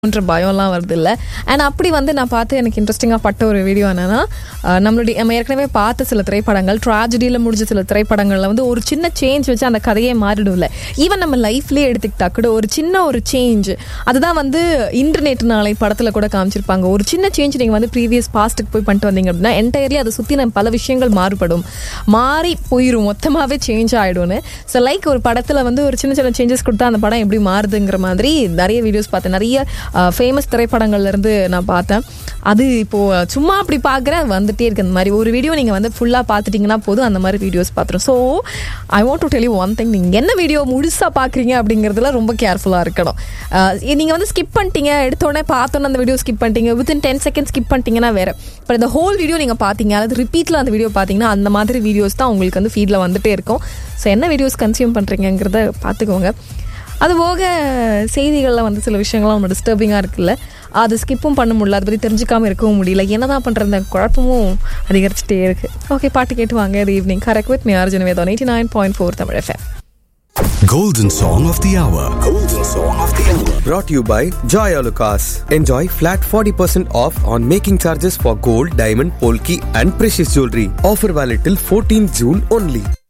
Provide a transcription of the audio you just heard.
ன்ற பயம்லாம் வருது இல்லை அண்ட் அப்படி வந்து நான் பார்த்து எனக்கு இன்ட்ரெஸ்டிங்காக பட்ட ஒரு வீடியோ என்னன்னா அஹ், நம்மளுடைய நம்ம ஏற்கனவே பார்த்த சில திரைப்படங்கள் ட்ராஜடியில் முடிஞ்ச சில திரைப்படங்களில் வந்து ஒரு சின்ன சேஞ்ச் வச்சு அந்த கதையே மாறிடும்ல ஈவன் நம்ம லைஃப்லேயே எடுத்துக்கிட்டா கூட ஒரு சின்ன ஒரு சேஞ்ச் அதுதான் வந்து இன்டர்நெட் நாளை படத்தில் கூட காமிச்சிருப்பாங்க ஒரு சின்ன சேஞ்ச் நீங்கள் வந்து ப்ரீவியஸ் பாஸ்ட்டுக்கு போய் பண்ணிட்டு வந்தீங்க அப்படின்னா என்டையர்லி அதை சுற்றி நம்ம பல விஷயங்கள் மாறுபடும் மாறி போயிடும் மொத்தமாகவே சேஞ்ச் ஆகிடும்னு ஸோ லைக் ஒரு படத்தில் வந்து ஒரு சின்ன சின்ன சேஞ்சஸ் கொடுத்தா அந்த படம் எப்படி மாறுதுங்கிற மாதிரி நிறைய வீடியோஸ் பார்த்தேன் நிறைய ஃபேமஸ் திரைப்படங்கள்ல இருந்து நான் பார்த்தேன் அது இப்போ சும்மா அப்படி பார்க்குறேன் வந்துட்டே இருக்கு அந்த மாதிரி ஒரு வீடியோ நீங்கள் வந்து ஃபுல்லாக பார்த்துட்டீங்கன்னா போதும் அந்த மாதிரி வீடியோஸ் பார்த்துரும் so I want to tell you one thing நீங்கள் என்ன வீடியோ முழுசாக பார்க்குறீங்க அப்படிங்கிறதுல ரொம்ப கேர்ஃபுல்லாக இருக்கணும் நீங்கள் வந்து ஸ்கிப் பண்ணிட்டீங்க எடுத்தோடனே பார்த்தோன்னே அந்த வீடியோ ஸ்கிப் பண்ணிட்டீங்க வித்தின் டென் செகண்ட் ஸ்கிப் பண்ணிட்டீங்கன்னா வேறு இப்போ இந்த ஹோல் வீடியோ நீங்கள் பார்த்தீங்க அதாவது ரிப்பீட்டில் அந்த வீடியோ பார்த்தீங்கன்னா அந்த மாதிரி வீடியோஸ் தான் உங்களுக்கு வந்து ஃபீடில் வந்துட்டே இருக்கும் ஸோ என்ன வீடியோஸ் கன்சியூம் பண்ணுறீங்கிறத பார்த்துக்கோங்க அது போக செய்திகளில் வந்து சில விஷயங்கள்லாம் நம்ம டிஸ்டர்பிங்காக இருக்குல்ல அது ஸ்கிப்பும் பண்ண முடியல அதை பற்றி தெரிஞ்சுக்காம இருக்கவும் முடியல என்னதான் பண்ணுறது அந்த குழப்பமும் அதிகரிச்சுட்டே இருக்கு ஓகே பாட்டு கேட்டு வாங்க இது evening correct with me Arjun Vedam eighty nine point four Tamil FM Golden Song of the Hour. Golden Song of the Hour. Brought to you by Joy Alucas. Enjoy flat 40% off on making charges for gold, diamond, polki and precious jewelry. Offer valid till 14 June only.